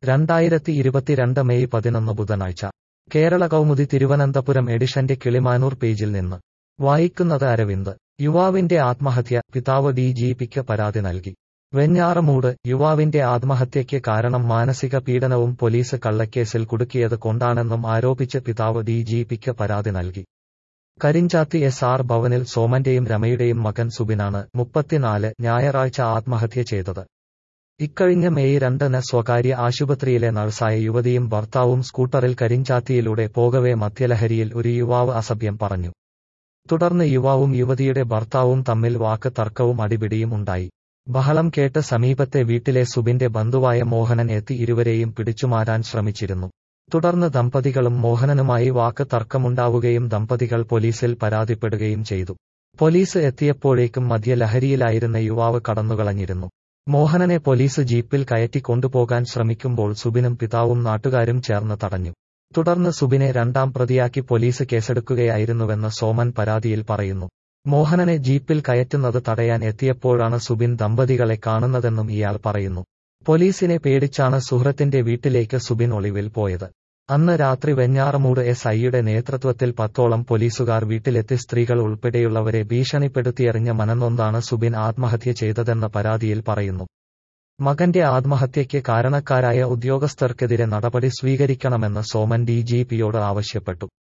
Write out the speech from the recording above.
രണ്ടായിരത്തി ഇരുപത്തിരണ്ട് മെയ് പതിനൊന്ന് ബുധനാഴ്ച കേരള കൗമുദി തിരുവനന്തപുരം എഡിഷന്റെ കിളിമാനൂർ പേജിൽ നിന്ന് വായിക്കുന്നത് അരവിന്ദ് യുവാവിന്റെ ആത്മഹത്യ പിതാവ് ഡി ജി പിക്ക് പരാതി നൽകി വെഞ്ഞാറമൂട് യുവാവിന്റെ ആത്മഹത്യയ്ക്ക് കാരണം മാനസിക പീഡനവും പോലീസ് കള്ളക്കേസിൽ കുടുക്കിയത് കൊണ്ടാണെന്നും ആരോപിച്ച് പിതാവ് ഡി ജി പിക്ക് പരാതി നൽകി കരിഞ്ചാത്തി എസ് ആർ ഭവനിൽ സോമന്റെയും രമയുടെയും മകൻ സുബിനാണ് മുപ്പത്തിനാല് ഞായറാഴ്ച ആത്മഹത്യ ചെയ്തത് ഇക്കഴിഞ്ഞ മെയ് രണ്ടിന് സ്വകാര്യ ആശുപത്രിയിലെ നഴ്സായ യുവതിയും ഭർത്താവും സ്കൂട്ടറിൽ കരിഞ്ചാത്തിയിലൂടെ പോകവെ മദ്യലഹരിയിൽ ഒരു യുവാവ് അസഭ്യം പറഞ്ഞു തുടർന്ന് യുവാവും യുവതിയുടെ ഭർത്താവും തമ്മിൽ വാക്ക് തർക്കവും അടിപിടിയും ഉണ്ടായി ബഹളം കേട്ട് സമീപത്തെ വീട്ടിലെ സുബിന്റെ ബന്ധുവായ മോഹനൻ എത്തി ഇരുവരെയും പിടിച്ചുമാരാൻ ശ്രമിച്ചിരുന്നു തുടർന്ന് ദമ്പതികളും മോഹനനുമായി വാക്ക് തർക്കമുണ്ടാവുകയും ദമ്പതികൾ പോലീസിൽ പരാതിപ്പെടുകയും ചെയ്തു പോലീസ് എത്തിയപ്പോഴേക്കും മദ്യലഹരിയിലായിരുന്ന യുവാവ് കടന്നുകളഞ്ഞിരുന്നു മോഹനനെ പോലീസ് ജീപ്പിൽ കയറ്റി കൊണ്ടുപോകാൻ ശ്രമിക്കുമ്പോൾ സുബിനും പിതാവും നാട്ടുകാരും ചേർന്ന് തടഞ്ഞു തുടർന്ന് സുബിനെ രണ്ടാം പ്രതിയാക്കി പോലീസ് കേസെടുക്കുകയായിരുന്നുവെന്ന് സോമൻ പരാതിയിൽ പറയുന്നു മോഹനനെ ജീപ്പിൽ കയറ്റുന്നത് തടയാൻ എത്തിയപ്പോഴാണ് സുബിൻ ദമ്പതികളെ കാണുന്നതെന്നും ഇയാൾ പറയുന്നു പോലീസിനെ പേടിച്ചാണ് സുഹൃത്തിന്റെ വീട്ടിലേക്ക് സുബിൻ ഒളിവിൽ പോയത് അന്ന് രാത്രി വെഞ്ഞാറമൂട് എസ് ഐയുടെ നേതൃത്വത്തിൽ പത്തോളം പോലീസുകാർ വീട്ടിലെത്തി സ്ത്രീകൾ ഉൾപ്പെടെയുള്ളവരെ ഭീഷണിപ്പെടുത്തിയെറിഞ്ഞ മനംനൊന്താണ് സുബിൻ ആത്മഹത്യ ചെയ്തതെന്ന് പരാതിയിൽ പറയുന്നു മകന്റെ ആത്മഹത്യയ്ക്ക് കാരണക്കാരായ ഉദ്യോഗസ്ഥർക്കെതിരെ നടപടി സ്വീകരിക്കണമെന്ന് സോമൻ ഡി ജി പിയോട് ആവശ്യപ്പെട്ടു